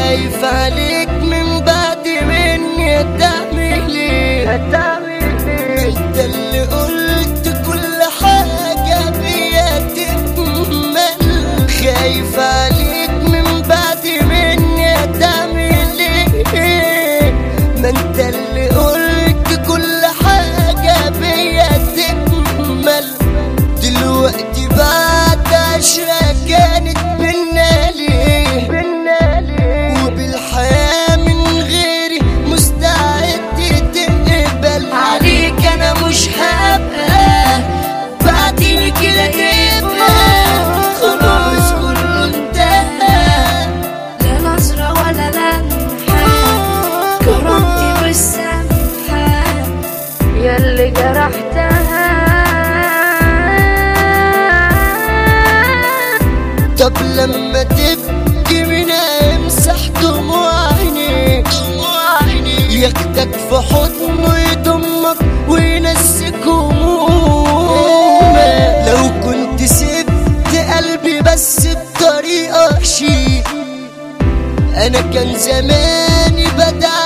خايف عليك من بعد مني هتعمل ايه هتعمل ايه انت اللي قلت كل حاجة بيا تكمل خايف عليك من بعد مني هتعمل ايه ما انت اللي قلت كل حاجة بيا تكمل دلوقتي بعد عشرة كانت بينا ليه بينا ليه وبالحياة من غيري مستعد تقبل عليك انا مش هبقى بعدين كده تبقى خلاص كله انتهى لا نظرة ولا لمحة كرامتي والسمحة ياللي جرحتها طب لما تبكي من امسح دموع عينيك ياخدك في حضنه يضمك وينسيك همومك لو كنت سبت قلبي بس بطريقة شيك انا كان زماني بدع